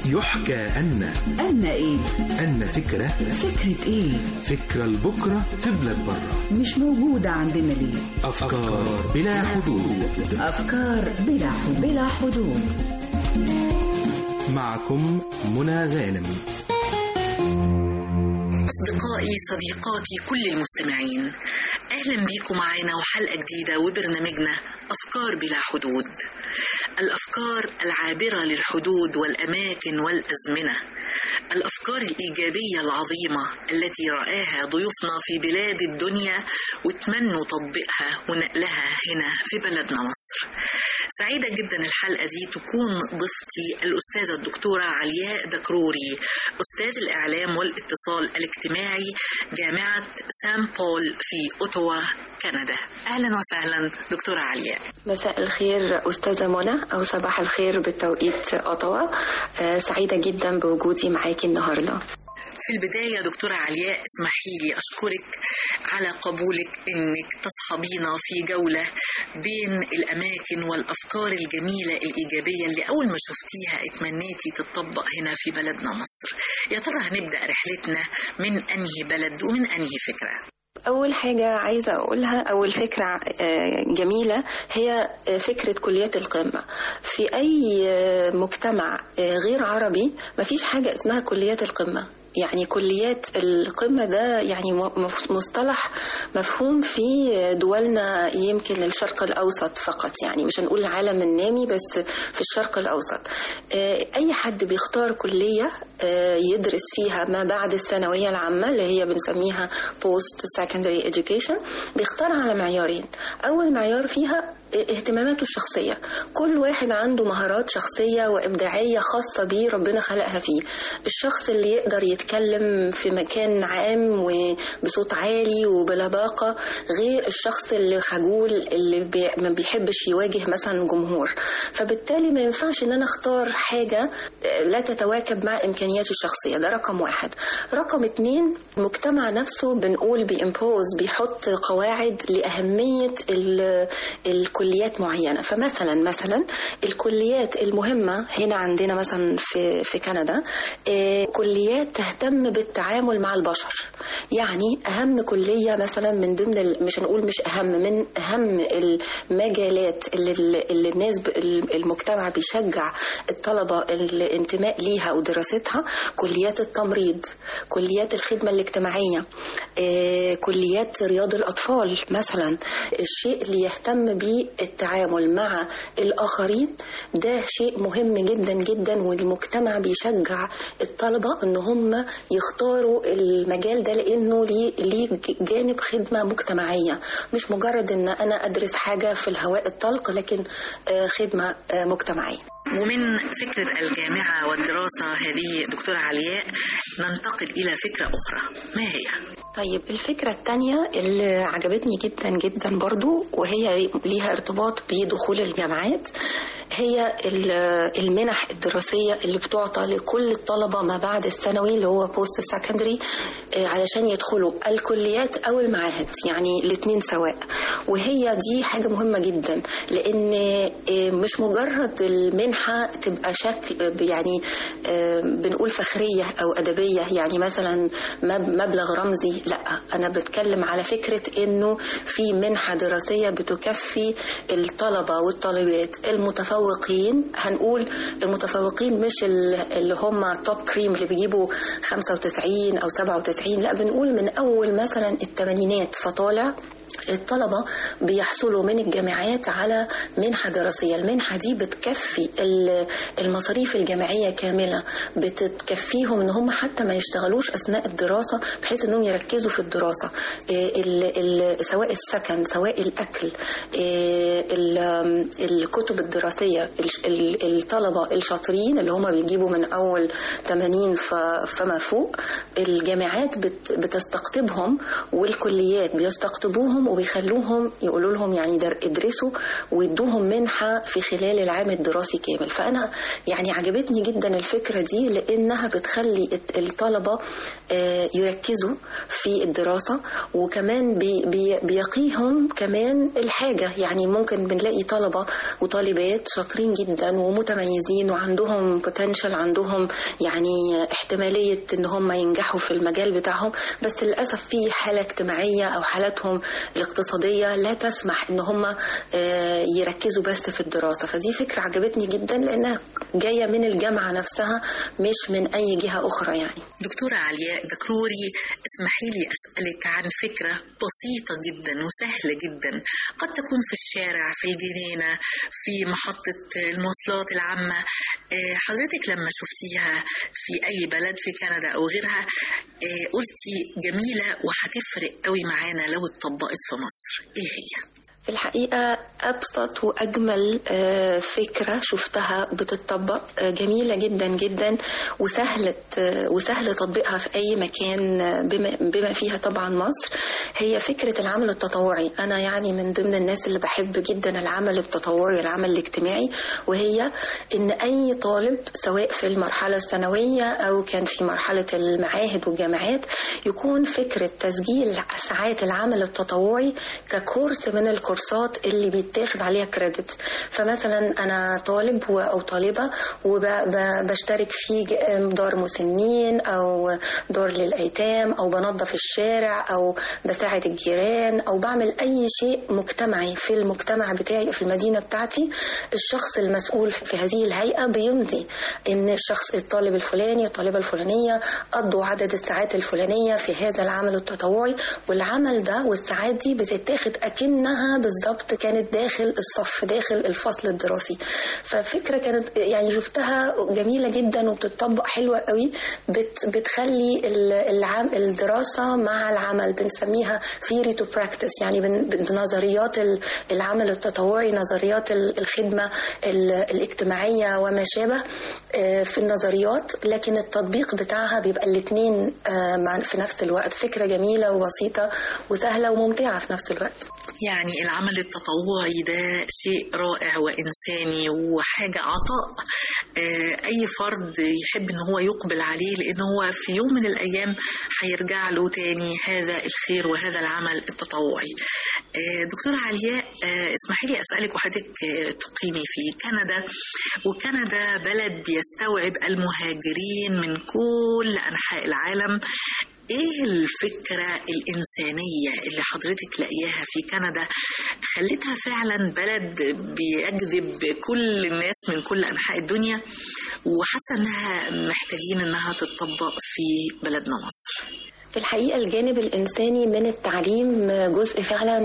يحكى أن أن إيه؟ أن فكرة فكرة إيه؟ فكرة لبكرة في بلاد برة مش موجودة عندنا ليه؟ أفكار بلا حدود أفكار بلا حدود بلا حدود معكم منى غانم أصدقائي صديقاتي كل المستمعين أهلا بيكم معانا وحلقة جديدة وبرنامجنا أفكار بلا حدود الأفكار العابرة للحدود والأماكن والأزمنة الأفكار الإيجابية العظيمة التي رآها ضيوفنا في بلاد الدنيا وتمنوا تطبيقها ونقلها هنا في بلدنا مصر سعيدة جدا الحلقة دي تكون ضيفتي الأستاذة الدكتورة علياء دكروري أستاذ الإعلام والاتصال الاجتماعي جامعة سان بول في أوتوا كندا أهلا وسهلا دكتورة علياء مساء الخير أستاذة منى أو صباح الخير بالتوقيت أوتوا آه، سعيدة جدا بوجودي معاكي النهاردة في البداية دكتورة علياء اسمحي لي أشكرك على قبولك إنك تصحبينا في جولة بين الأماكن والأفكار الجميلة الإيجابية اللي أول ما شفتيها اتمنيتي تطبق هنا في بلدنا مصر يا ترى هنبدأ رحلتنا من أنهي بلد ومن أنهي فكرة أول حاجة عايزة أقولها أول فكرة آه، جميلة هي آه، فكرة كليات القمة في أي آه، مجتمع آه، غير عربي مفيش حاجة اسمها كليات القمة يعني كليات القمة ده يعني م- مصطلح مفهوم في دولنا يمكن الشرق الأوسط فقط يعني مش هنقول العالم النامي بس في الشرق الأوسط آه، أي حد بيختار كلية آه، يدرس فيها ما بعد الثانوية العامة اللي هي بنسميها post secondary education بيختارها على معيارين أول معيار فيها اهتماماته الشخصية كل واحد عنده مهارات شخصية وإبداعية خاصة بيه ربنا خلقها فيه الشخص اللي يقدر يتكلم في مكان عام وبصوت عالي وبلباقة غير الشخص اللي خجول اللي بي ما بيحبش يواجه مثلا جمهور فبالتالي ما ينفعش ان انا اختار حاجة لا تتواكب مع امكانياتي الشخصية ده رقم واحد رقم اتنين المجتمع نفسه بنقول بيمبوز بيحط قواعد لأهمية ال- الكليات معينة فمثلا مثلا الكليات المهمة هنا عندنا مثلا في في كندا آه، كليات تهتم بالتعامل مع البشر يعني أهم كلية مثلا من ضمن ال- مش هنقول مش أهم من أهم المجالات اللي, اللي الناس ب- المجتمع بيشجع الطلبة الانتماء ليها ودراستها كليات التمريض كليات الخدمة الاجتماعية آه، كليات رياض الأطفال مثلا الشيء اللي يهتم به التعامل مع الآخرين ده شيء مهم جدا جدا والمجتمع بيشجع الطلبة ان هم يختاروا المجال ده لانه ليه ليه جانب خدمة مجتمعية مش مجرد ان انا ادرس حاجة في الهواء الطلق لكن آه، خدمة آه، مجتمعية ومن فكرة الجامعة والدراسة هذه دكتورة علياء ننتقل إلى فكرة أخرى ما هي؟ طيب الفكرة التانية اللي عجبتني جدا جدا برضو وهي ليها ارتباط بدخول الجامعات هي ال- المنح الدراسية اللي بتعطى لكل الطلبة ما بعد الثانوي اللي هو بوست سكندري علشان يدخلوا الكليات أو المعاهد يعني الاتنين سواء وهي دي حاجة مهمة جدا لأن آه، مش مجرد المنحة تبقى شكل يعني آه، بنقول فخرية أو أدبية يعني مثلا مب- مبلغ رمزي لا أنا بتكلم على فكرة إنه في منحة دراسية بتكفي الطلبة والطالبات المتفوقين هنقول المتفوقين مش ال- اللي هم توب كريم اللي بيجيبوا 95 أو 97 لا بنقول من أول مثلا الثمانينات فطالع الطلبة بيحصلوا من الجامعات على منحة دراسية المنحة دي بتكفي ال- المصاريف الجامعية كاملة بتكفيهم ان هم حتى ما يشتغلوش اثناء الدراسة بحيث انهم يركزوا في الدراسة إيه ال- ال- سواء السكن سواء الاكل إيه ال- الكتب الدراسية الش- ال- الطلبة الشاطرين اللي هم بيجيبوا من اول 80 ف- فما فوق الجامعات بت- بتستقطبهم والكليات بيستقطبوهم بيدرسوهم وبيخلوهم يقولوا لهم يعني در ادرسوا ويدوهم منحة في خلال العام الدراسي كامل فأنا يعني عجبتني جدا الفكرة دي لأنها بتخلي الت- الطلبة آه، يركزوا في الدراسة وكمان بي بي بيقيهم كمان الحاجة يعني ممكن بنلاقي طلبة وطالبات شاطرين جدا ومتميزين وعندهم بوتنشال عندهم يعني احتمالية ان هم ينجحوا في المجال بتاعهم بس للأسف في حالة اجتماعية او حالاتهم الاقتصادية لا تسمح ان هم آه، يركزوا بس في الدراسة فدي فكرة عجبتني جدا لانها جاية من الجامعة نفسها مش من اي جهة اخرى يعني دكتورة علياء دكروري اسمحي لي أسألك عن فكرة بسيطة جدا وسهلة جدا قد تكون في الشارع في الجنينة في محطة المواصلات العامة آه، حضرتك لما شفتيها في أي بلد في كندا أو غيرها آه، قلتي جميلة وهتفرق قوي معانا لو اتطبقت في مصر إيه هي؟ في الحقيقة أبسط وأجمل آه، فكرة شفتها بتطبق آه، جميلة جدا جدا وسهلة آه، وسهل تطبيقها في أي مكان آه، بما, بما فيها طبعا مصر هي فكرة العمل التطوعي أنا يعني من ضمن الناس اللي بحب جدا العمل التطوعي والعمل الاجتماعي وهي إن أي طالب سواء في المرحلة الثانوية أو كان في مرحلة المعاهد والجامعات يكون فكرة تسجيل ساعات العمل التطوعي ككورس من الكورسات اللي بيتاخد عليها كريدت فمثلا أنا طالب و- أو طالبة وبشترك في ج- دار مسنين أو دار للأيتام أو بنظف الشارع أو بساعد الجيران أو بعمل أي شيء مجتمعي في المجتمع بتاعي في المدينة بتاعتي الشخص المسؤول في هذه الهيئة بيمضي إن الشخص الطالب الفلاني الطالبة الفلانية قضوا عدد الساعات الفلانية في هذا العمل التطوعي والعمل ده والساعات دي بتتاخد أكنها بالظبط كانت داخل الصف داخل الفصل الدراسي ففكرة كانت يعني شفتها جميلة جدا وبتطبق حلوة قوي بت بتخلي ال- العام الدراسة مع العمل بنسميها theory to practice يعني بن- بنظريات ال- العمل التطوعي نظريات ال- الخدمة ال- الاجتماعية وما شابه آه، في النظريات لكن التطبيق بتاعها بيبقى الاثنين في نفس الوقت فكرة جميلة وبسيطة وسهلة وممتعة في نفس الوقت يعني العمل التطوعي ده شيء رائع وإنساني وحاجة عطاء آه، أي فرد يحب إن هو يقبل عليه لأن هو في يوم من الأيام هيرجع له تاني هذا الخير وهذا العمل التطوعي آه، دكتورة علياء آه، اسمحي لي أسألك وحضرتك آه، تقيمي في كندا وكندا بلد بيستوعب المهاجرين من كل أنحاء العالم ايه الفكرة الإنسانية اللي حضرتك لاقياها في كندا خلتها فعلا بلد بيجذب كل الناس من كل أنحاء الدنيا وحاسة إنها محتاجين إنها تتطبق في بلدنا مصر في الحقيقة الجانب الإنساني من التعليم جزء فعلا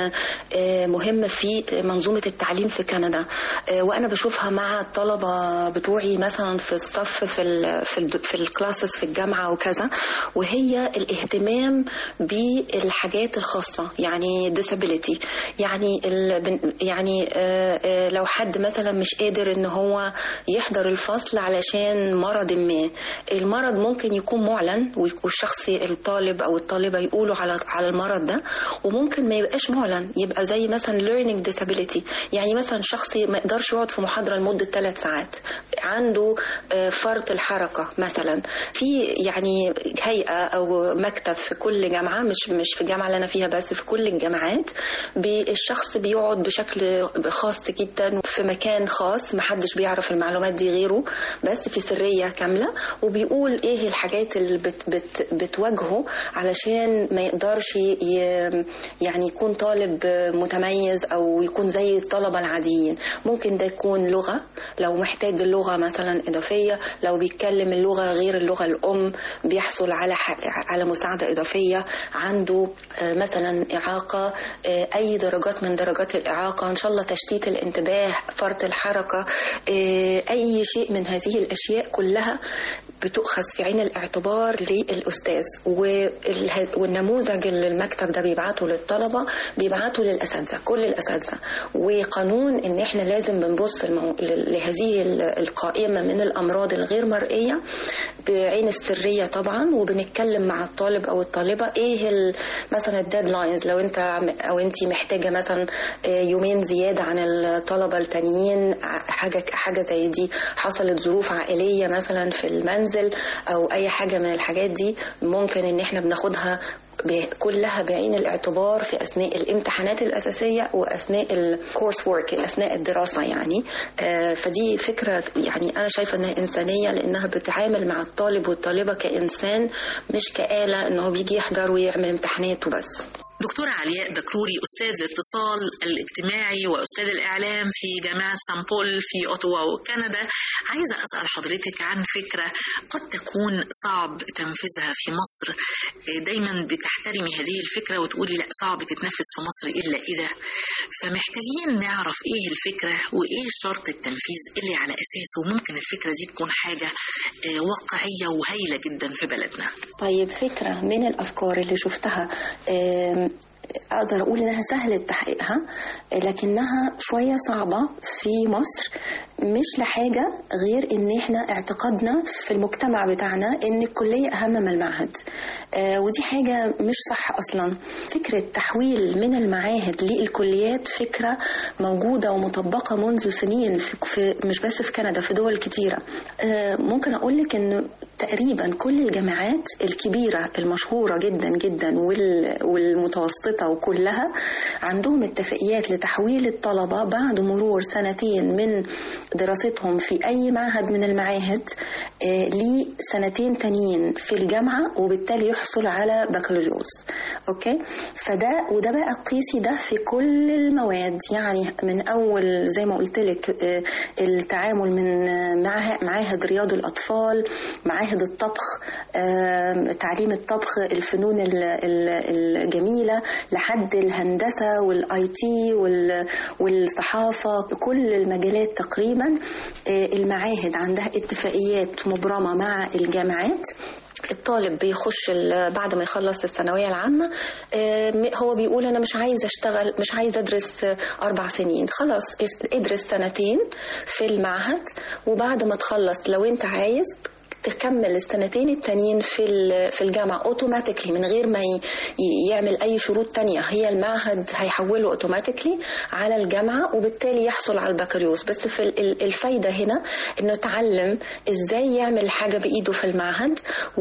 آه، مهم في منظومة التعليم في كندا آه، وأنا بشوفها مع الطلبة بتوعي مثلا في الصف في ال في, ال في الكلاسز في الجامعة وكذا وهي الاهتمام بالحاجات الخاصة يعني disability يعني ال بن- يعني آه، آه، لو حد مثلا مش قادر ان هو يحضر الفصل علشان مرض ما المرض ممكن يكون معلن والشخص الطالب او الطالبه يقولوا على على المرض ده وممكن ما يبقاش معلن يبقى زي مثلا learning disability يعني مثلا شخص ما يقدرش يقعد في محاضره لمده ثلاث ساعات عنده آه، فرط الحركه مثلا في يعني هيئه او مكتب في كل جامعه مش مش في الجامعه اللي انا فيها بس في كل الجامعات بي- الشخص بيقعد بشكل خاص جدا في مكان خاص محدش بيعرف المعلومات دي غيره بس في سريه كامله وبيقول ايه الحاجات اللي بت بت بتواجهه علشان ما يقدرش ي- يعني يكون طالب متميز او يكون زي الطلبه العاديين ممكن ده يكون لغه لو محتاج اللغه مثلا اضافيه لو بيتكلم اللغه غير اللغه الام بيحصل على ح- على مساعده اضافيه عنده آه، مثلا اعاقه آه، اي درجات من درجات الاعاقه ان شاء الله تشتيت الانتباه فرط الحركه آه، اي شيء من هذه الاشياء كلها بتؤخذ في عين الاعتبار للاستاذ والها- والنموذج اللي المكتب ده بيبعته للطلبه بيبعته للاساتذه كل الاساتذه وقانون ان احنا لازم بنبص المو... ل- لهذه ال- القائمه من الامراض الغير مرئيه بعين السريه طبعا وبنتكلم مع الطالب او الطالبه ايه ال- مثلا الديدلاينز لو انت عم- او انت محتاجه مثلا آه، يومين زياده عن الطلبه التانيين ع- حاجه حاجه زي دي حصلت ظروف عائليه مثلا في المنزل او اي حاجه من الحاجات دي ممكن ان احنا بناخدها ب- كلها بعين الاعتبار في اثناء الامتحانات الاساسيه واثناء الكورس وورك اثناء الدراسه يعني آه، فدي فكره يعني انا شايفه انها انسانيه لانها بتعامل مع الطالب والطالبه كانسان مش كاله ان هو بيجي يحضر ويعمل امتحانات وبس دكتورة علياء دكروري أستاذ الاتصال الاجتماعي وأستاذ الإعلام في جامعة سان بول في أوتوا وكندا عايزة أسأل حضرتك عن فكرة قد تكون صعب تنفيذها في مصر دايما بتحترمي هذه الفكرة وتقولي لا صعب تتنفذ في مصر إلا إذا فمحتاجين نعرف إيه الفكرة وإيه شرط التنفيذ اللي على أساسه ممكن الفكرة دي تكون حاجة آه، واقعية وهايلة جدا في بلدنا طيب فكرة من الأفكار اللي شفتها آم، أقدر أقول إنها سهلة تحقيقها لكنها شوية صعبة في مصر مش لحاجة غير إن إحنا اعتقدنا في المجتمع بتاعنا إن الكلية أهم من المعهد آه، ودي حاجة مش صح أصلا فكرة تحويل من المعاهد للكليات فكرة موجودة ومطبقة منذ سنين في في- مش بس في كندا في دول كتيرة آه، ممكن أقول لك إن تقريبا كل الجامعات الكبيرة المشهورة جدا جدا وال- والمتوسطة وكلها عندهم اتفاقيات لتحويل الطلبة بعد مرور سنتين من دراستهم في أي معهد من المعاهد آه، لسنتين تانيين في الجامعة وبالتالي يحصل على بكالوريوس أوكي فده وده بقى قيسي ده في كل المواد يعني من أول زي ما قلت لك آه، التعامل من آه، معاه- معاهد رياض الأطفال معاهد الطبخ آم، تعليم الطبخ الفنون ال- ال- الجميلة لحد الهندسة والاي تي والصحافة كل المجالات تقريبا آه، المعاهد عندها اتفاقيات مبرمة مع الجامعات الطالب بيخش ال- بعد ما يخلص الثانويه العامه آه، م- هو بيقول انا مش عايز اشتغل مش عايز ادرس آه، اربع سنين خلاص اس- ادرس سنتين في المعهد وبعد ما تخلص لو انت عايز تكمل السنتين التانيين في ال- في الجامعه اوتوماتيكلي من غير ما ي- ي- يعمل اي شروط تانية هي المعهد هيحوله اوتوماتيكلي على الجامعه وبالتالي يحصل على البكالوريوس بس في ال- ال- الفايده هنا انه اتعلم ازاي يعمل حاجه بايده في المعهد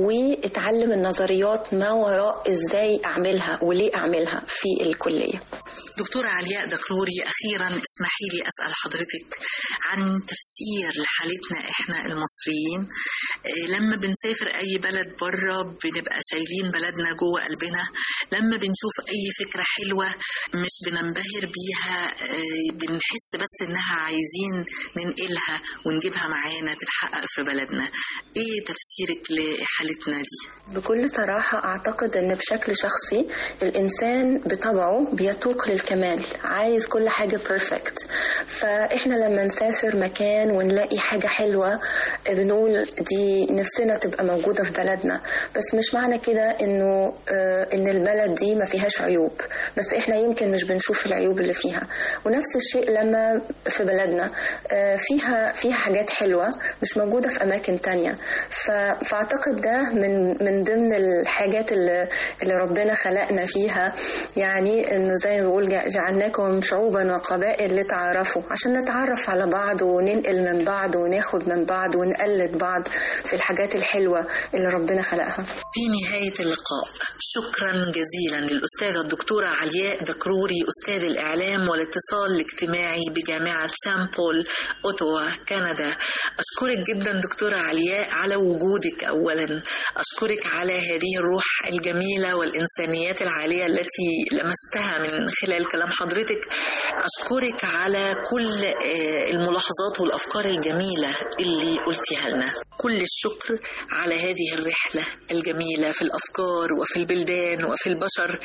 واتعلم النظريات ما وراء ازاي اعملها وليه اعملها في الكليه دكتورة علياء دكروري أخيرا اسمحي لي أسأل حضرتك عن تفسير لحالتنا إحنا المصريين آه، لما بنسافر أي بلد بره بنبقى شايلين بلدنا جوه قلبنا لما بنشوف أي فكرة حلوة مش بننبهر بيها آه، بنحس بس إنها عايزين ننقلها ونجيبها معانا تتحقق في بلدنا إيه تفسيرك لحالتنا دي؟ بكل صراحة أعتقد أن بشكل شخصي الإنسان بطبعه بيتوق للكمال عايز كل حاجة بيرفكت فإحنا لما نسافر مكان ونلاقي حاجة حلوة بنقول دي نفسنا تبقى موجودة في بلدنا بس مش معنى كده إنه آه، إن البلد دي ما فيهاش عيوب بس إحنا يمكن مش بنشوف العيوب اللي فيها ونفس الشيء لما في بلدنا آه، فيها فيها حاجات حلوة مش موجودة في أماكن تانية ف- فأعتقد ده من من ضمن الحاجات اللي, اللي ربنا خلقنا فيها يعني إنه زي ما بيقول جع- جعلناكم شعوبا وقبائل لتعارفوا عشان نتعرف على بعض وننقل من بعض وناخد من بعض ونقلد بعض في الحاجات الحلوة اللي ربنا خلقها في نهاية اللقاء شكرا جزيلا للأستاذة الدكتورة علياء دكروري أستاذ الإعلام والاتصال الاجتماعي بجامعة سان بول أوتوا كندا أشكرك جدا دكتورة علياء على وجودك أولا أشكرك على هذه الروح الجميلة والإنسانيات العالية التي لمستها من خلال كلام حضرتك أشكرك على كل آه، الملاحظات والأفكار الجميلة اللي قلتيها لنا كل الشكر على هذه الرحلة الجميلة في الأفكار وفي البلدان وفي البشر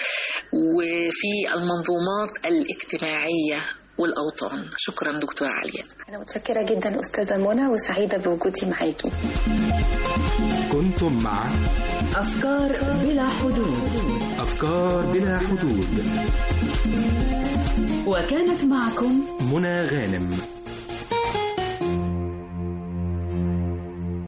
وفي المنظومات الاجتماعية والأوطان شكرا دكتورة علياء أنا متشكرة جدا أستاذة منى وسعيدة بوجودي معاكي كنتم مع أفكار بلا حدود أفكار بلا حدود وكانت معكم منى غانم